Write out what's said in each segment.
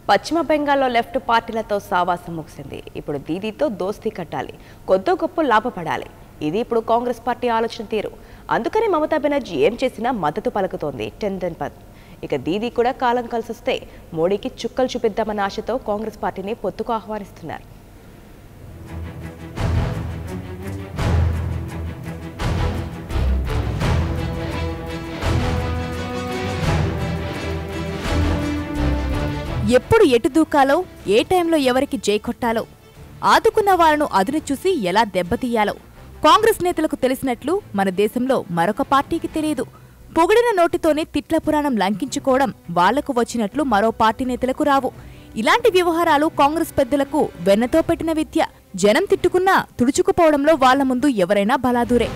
పశ్చిమ బెంగాల్లో లెఫ్ట్ పార్టీలతో సావాసం ముగిసింది ఇప్పుడు దీదీతో దోస్తీ కట్టాలి కొద్దో గొప్ప లాభపడాలి ఇది ఇప్పుడు కాంగ్రెస్ పార్టీ ఆలోచన తీరు అందుకని మమతా బెనర్జీ ఏం చేసినా మద్దతు పలుకుతోంది టెండన్ పద్ ఇక దీదీ కూడా కాలం కలిసొస్తే మోడీకి చుక్కలు చూపిద్దామన్న ఆశతో కాంగ్రెస్ పార్టీని పొత్తుకు ఆహ్వానిస్తున్నారు ఎప్పుడు ఎటు దూకాలో ఏ టైంలో ఎవరికి జై కొట్టాలో ఆదుకున్న వాళ్లను అదును చూసి ఎలా దెబ్బతీయాలో కాంగ్రెస్ నేతలకు తెలిసినట్లు మన దేశంలో మరొక పార్టీకి తెలియదు పొగిడిన నోటితోనే తిట్ల పురాణం లంకించుకోవడం వాళ్లకు వచ్చినట్లు మరో పార్టీ నేతలకు రావు ఇలాంటి వ్యవహారాలు కాంగ్రెస్ పెద్దలకు వెన్నతో పెట్టిన విద్య జనం తిట్టుకున్నా తుడుచుకుపోవడంలో వాళ్ల ముందు ఎవరైనా బలాదూరే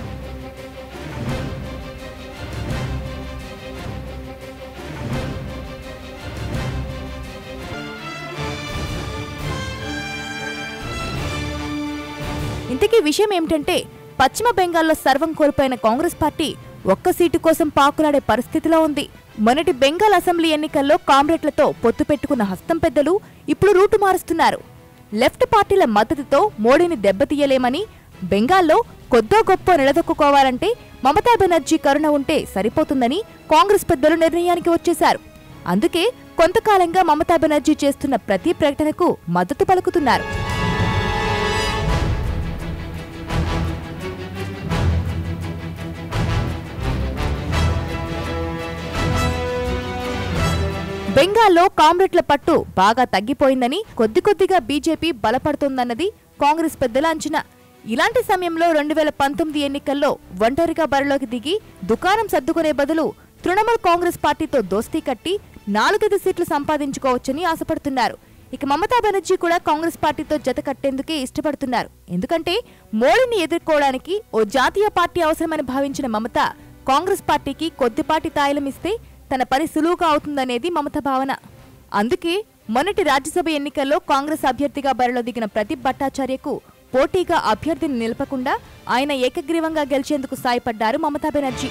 ఇంతకీ విషయం ఏమిటంటే పశ్చిమ బెంగాల్లో సర్వం కోల్పోయిన కాంగ్రెస్ పార్టీ ఒక్క సీటు కోసం పాకులాడే పరిస్థితిలో ఉంది మొన్నటి బెంగాల్ అసెంబ్లీ ఎన్నికల్లో కామ్రేడ్లతో పొత్తు పెట్టుకున్న హస్తం పెద్దలు ఇప్పుడు రూటు మారుస్తున్నారు లెఫ్ట్ పార్టీల మద్దతుతో మోడీని దెబ్బతీయలేమని బెంగాల్లో కొద్దో గొప్ప నిలదొక్కుకోవాలంటే మమతా బెనర్జీ కరుణ ఉంటే సరిపోతుందని కాంగ్రెస్ పెద్దలు నిర్ణయానికి వచ్చేశారు అందుకే కొంతకాలంగా మమతా బెనర్జీ చేస్తున్న ప్రతి ప్రకటనకు మద్దతు పలుకుతున్నారు బెంగాల్లో కామ్రేడ్ల పట్టు బాగా తగ్గిపోయిందని కొద్ది కొద్దిగా బీజేపీ బలపడుతోందన్నది కాంగ్రెస్ పెద్దల అంచనా ఇలాంటి సమయంలో రెండు వేల పంతొమ్మిది ఎన్నికల్లో ఒంటరిగా బరిలోకి దిగి దుకాణం సర్దుకునే బదులు తృణమూల్ కాంగ్రెస్ పార్టీతో దోస్తీ కట్టి నాలుగైదు సీట్లు సంపాదించుకోవచ్చని ఆశపడుతున్నారు ఇక మమతా బెనర్జీ కూడా కాంగ్రెస్ పార్టీతో జత కట్టేందుకే ఇష్టపడుతున్నారు ఎందుకంటే మోడీని ఎదుర్కోవడానికి ఓ జాతీయ పార్టీ అవసరమని భావించిన మమత కాంగ్రెస్ పార్టీకి కొద్దిపాటి తాయిలం ఇస్తే తన పని సులువుగా అవుతుందనేది మమత భావన అందుకే మొన్నటి రాజ్యసభ ఎన్నికల్లో కాంగ్రెస్ అభ్యర్థిగా బరిలో దిగిన ప్రదీప్ భట్టాచార్యకు పోటీగా అభ్యర్థిని నిలపకుండా ఆయన ఏకగ్రీవంగా గెలిచేందుకు సాయపడ్డారు మమతా బెనర్జీ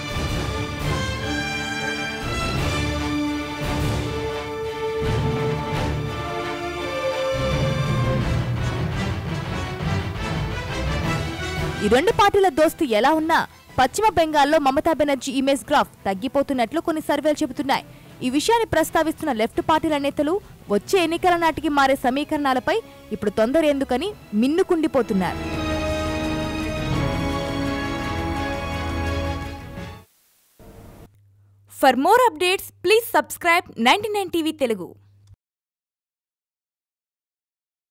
ఈ రెండు పార్టీల దోస్తు ఎలా ఉన్నా పశ్చిమ బెంగాల్లో మమతా బెనర్జీ ఇమేజ్ గ్రాఫ్ తగ్గిపోతున్నట్లు కొన్ని సర్వేలు చెబుతున్నాయి ఈ విషయాన్ని ప్రస్తావిస్తున్న లెఫ్ట్ పార్టీల నేతలు వచ్చే ఎన్నికల నాటికి మారే సమీకరణాలపై ఇప్పుడు తొందర ఎందుకని మిన్నుకుండిపోతున్నారు for more updates please subscribe ninety nine TV Telugu